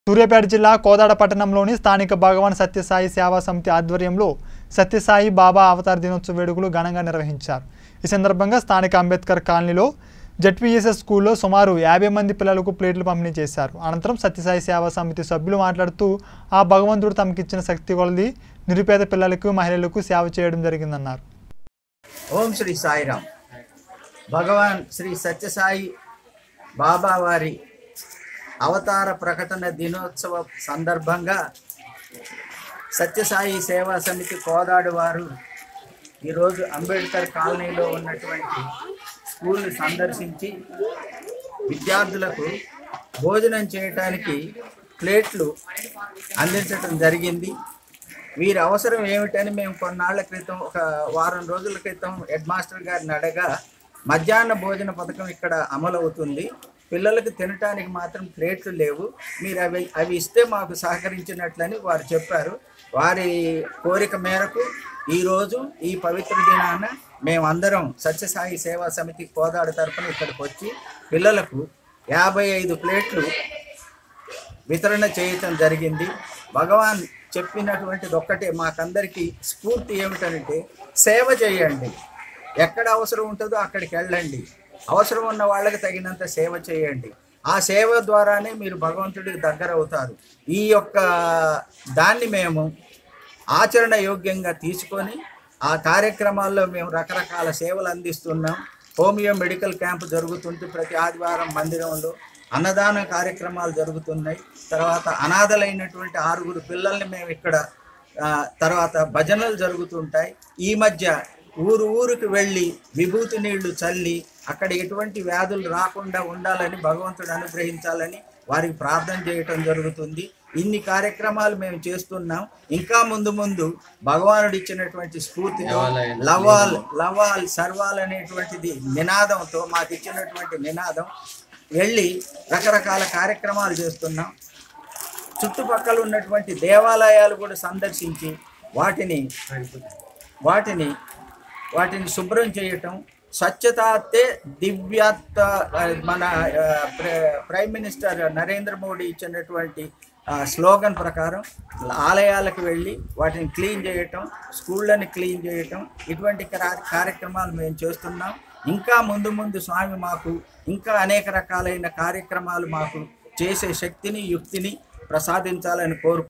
సూర్యాపేట జిల్లా కోదాడ పట్టణంలోని స్థానిక భగవాన్ సత్యసాయి సేవా సమితి ఆధ్వర్యంలో సత్యసాయి బాబా అవతార దినోత్సవ వేడుకలు ఘనంగా నిర్వహించారు ఈ సందర్భంగా స్థానిక అంబేద్కర్ కాలనీలో జడ్పీఎస్ఎస్ స్కూల్లో సుమారు యాభై మంది పిల్లలకు ప్లేట్లు పంపిణీ చేశారు అనంతరం సత్యసాయి సేవా సమితి సభ్యులు మాట్లాడుతూ ఆ భగవంతుడు తమకిచ్చిన శక్తి కొలది నిరుపేద పిల్లలకు మహిళలకు సేవ చేయడం జరిగిందన్నారు ఓం శ్రీ సాయిరామ్ భగవాన్ శ్రీ సత్యసాయి బాబా వారి అవతార ప్రకటన దినోత్సవ సందర్భంగా సత్యసాయి సేవా సమితి కోదాడు వారు ఈరోజు అంబేద్కర్ కాలనీలో ఉన్నటువంటి స్కూల్ని సందర్శించి విద్యార్థులకు భోజనం చేయటానికి ప్లేట్లు అందించడం జరిగింది వీరి అవసరం ఏమిటని మేము కొన్నాళ్ల క్రితం ఒక వారం రోజుల క్రితం హెడ్ మాస్టర్ గారిని అడగా మధ్యాహ్న భోజన పథకం ఇక్కడ అమలు అవుతుంది పిల్లలకు తినటానికి మాత్రం ప్లేట్లు లేవు మీరు అవి అవి ఇస్తే మాకు సహకరించినట్లని వారు చెప్పారు వారి కోరిక మేరకు ఈరోజు ఈ పవిత్ర దినాన మేమందరం సత్యసాయి సేవా సమితి కోదాడు తరపున ఇక్కడికి వచ్చి పిల్లలకు యాభై ఐదు ప్లేట్లు వితరణ చేయటం జరిగింది భగవాన్ చెప్పినటువంటిది ఒక్కటే మాకందరికీ స్ఫూర్తి ఏమిటంటే సేవ చేయండి ఎక్కడ అవసరం ఉంటుందో అక్కడికి వెళ్ళండి అవసరం ఉన్న వాళ్ళకి తగినంత సేవ చేయండి ఆ సేవ ద్వారానే మీరు భగవంతుడికి దగ్గర అవుతారు ఈ యొక్క దాన్ని మేము ఆచరణ యోగ్యంగా తీసుకొని ఆ కార్యక్రమాల్లో మేము రకరకాల సేవలు అందిస్తున్నాం హోమియో మెడికల్ క్యాంప్ జరుగుతుంది ప్రతి ఆదివారం మందిరంలో అన్నదాన కార్యక్రమాలు జరుగుతున్నాయి తర్వాత అనాథలైనటువంటి ఆరుగురు పిల్లల్ని మేము ఇక్కడ ఆ, తర్వాత భజనలు జరుగుతుంటాయి ఈ మధ్య ఊరు ఊరికి వెళ్ళి విభూతి నీళ్లు చల్లి అక్కడ ఎటువంటి వ్యాధులు రాకుండా ఉండాలని భగవంతుడు అనుగ్రహించాలని వారికి ప్రార్థన చేయటం జరుగుతుంది ఇన్ని కార్యక్రమాలు మేము చేస్తున్నాం ఇంకా ముందు ముందు భగవానుడు ఇచ్చినటువంటి స్ఫూర్తితో లవాల్ లవాల్ సర్వాల్ అనేటువంటిది నినాదంతో మాకు ఇచ్చినటువంటి నినాదం వెళ్ళి రకరకాల కార్యక్రమాలు చేస్తున్నాం చుట్టుపక్కల ఉన్నటువంటి దేవాలయాలు కూడా సందర్శించి వాటిని వాటిని వాటిని శుభ్రం చేయటం స్వచ్ఛతాతే దివ్యాత్త ఆ, మన ఆ, ప్ర- ప్రైమ్ మినిస్టర్ నరేంద్ర మోడీ ఇచ్చినటువంటి ఆ, స్లోగన్ ప్రకారం ఆలయాలకు వెళ్ళి వాటిని క్లీన్ చేయటం స్కూళ్ళని క్లీన్ చేయటం ఇటువంటి కరా- కార్యక్రమాలు మేము చేస్తున్నాం ఇంకా ముందు ముందు స్వామి మాకు ఇంకా అనేక రకాలైన కార్యక్రమాలు మాకు చేసే శక్తిని యుక్తిని ప్రసాదించాలని కోరు